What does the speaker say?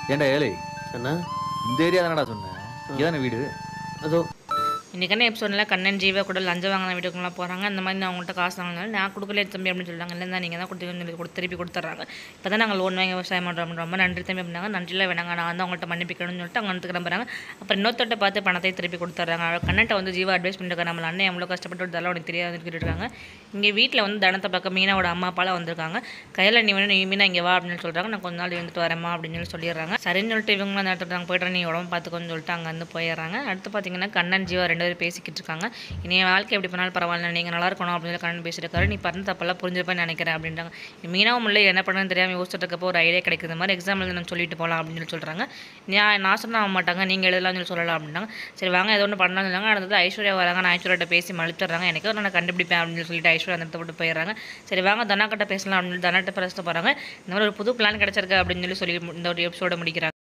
ஏன்டா ஏழை என்ன இந்த ஏரியா தானடா சொன்னேன் இதானே வீடு அதோ இன்றைக்கி என்ன எபிசோடில் கண்ணன் ஜீவா கூட லஞ்சம் வாங்கின வீட்டுக்குலாம் போகிறாங்க அந்த மாதிரி நான் அவங்கள்ட்ட காசு வாங்கினாலும் நான் கொடுக்கல தம்பி அப்படின்னு சொல்லிட்டாங்க இல்லை நீங்கள் தான் கொடுத்து சொல்லி கொடுத்து திருப்பி கொடுத்துட்றாங்க இப்போ தான் நாங்கள் லோன் வாங்கி விவசாயம் பண்ணுறோம் ரொம்ப நன்றி தம்பி அப்படின்னாங்க நன்றியில் வேணாங்க நான் வந்து அவங்கள்ட்ட மன்னிப்பிக்கணும்னு சொல்லிட்டு அவங்க வந்து கிளம்புறாங்க அப்புறம் இன்னொருத்தட்ட பார்த்து பணத்தை திருப்பி கொடுத்துட்றாங்க கண்ணன்ட்ட வந்து ஜீவா அட்வைஸ் பண்ணிருக்காங்க நம்மள அண்ணன் எவ்வளோ கஷ்டப்பட்டு இதெல்லாம் உனக்கு தெரியாது இருக்காங்க இங்கே வீட்டில் வந்து தனத்தை பார்க்க மீனாவோட அம்மா அப்பாலாம் வந்திருக்காங்க கையில் நீ வேணும் நீ மீனா இங்கே வா அப்படின்னு சொல்கிறாங்க நான் கொஞ்ச நாள் இருந்துட்டு வரேம்மா அப்படின்னு சொல்லி சொல்லிடுறாங்க சரின்னு சொல்லிட்டு இவங்களாம் நேரத்தில் நாங்கள் போய்ட்டு நீ உடம்பு பார்த்துக்கோன்னு சொல்லிட்டு அங்கே வந்து போயிடுறாங்க அடுத்து பார்த்தீங்கன்னா கண்ணன் ஜீவா ரெண்டு பேரும் பேசிக்கிட்டு இருக்காங்க இனி என் வாழ்க்கை எப்படி பண்ணாலும் பரவாயில்ல நீங்கள் நல்லா இருக்கணும் அப்படின்னு சொல்லி கண்ணன் பேசியிருக்காரு நீ பண்ண தப்பெல்லாம் புரிஞ்சுப்பேன்னு நினைக்கிறேன் அப்படின்றாங்க மீனாவும் இல்லை என்ன பண்ணுன்னு தெரியாமல் யோசிச்சுட்டு இருக்கப்போ ஒரு ஐடியா கிடைக்குது மாதிரி எக்ஸாம் எழுதி நம்ம சொல்லிட்டு போகலாம் அப்படின்னு சொல்லி சொல்கிறாங்க நான் நான் சொன்ன ஆக மாட்டாங்க நீங்கள் எழுதலாம்னு சொல்லி சொல்லலாம் அப்படின்னாங்க சரி வாங்க ஏதோ ஒன்று பண்ணலாம்னு சொன்னாங்க அடுத்தது ஐஸ்வர்யா வராங்க நான் ஐஸ்வர்யாட்ட பேசி மழுத்துறாங்க எனக்கு நான் கண்டுபிடிப்பேன் அப்படின்னு சொல்லி சொல்லிட்டு ஐஸ்வர்யா அந்த இடத்த விட்டு போயிடுறாங்க சரி வாங்க தனா கிட்ட பேசலாம் அப்படின்னு சொல்லி தனாட்ட பேச போகிறாங்க இந்த மாதிரி ஒரு புது பிளான் கிடச்சிருக்கு அப்படின்னு சொல்லி சொல்லி இந்த ஒரு எபிசோட முடிக்கிறாங்க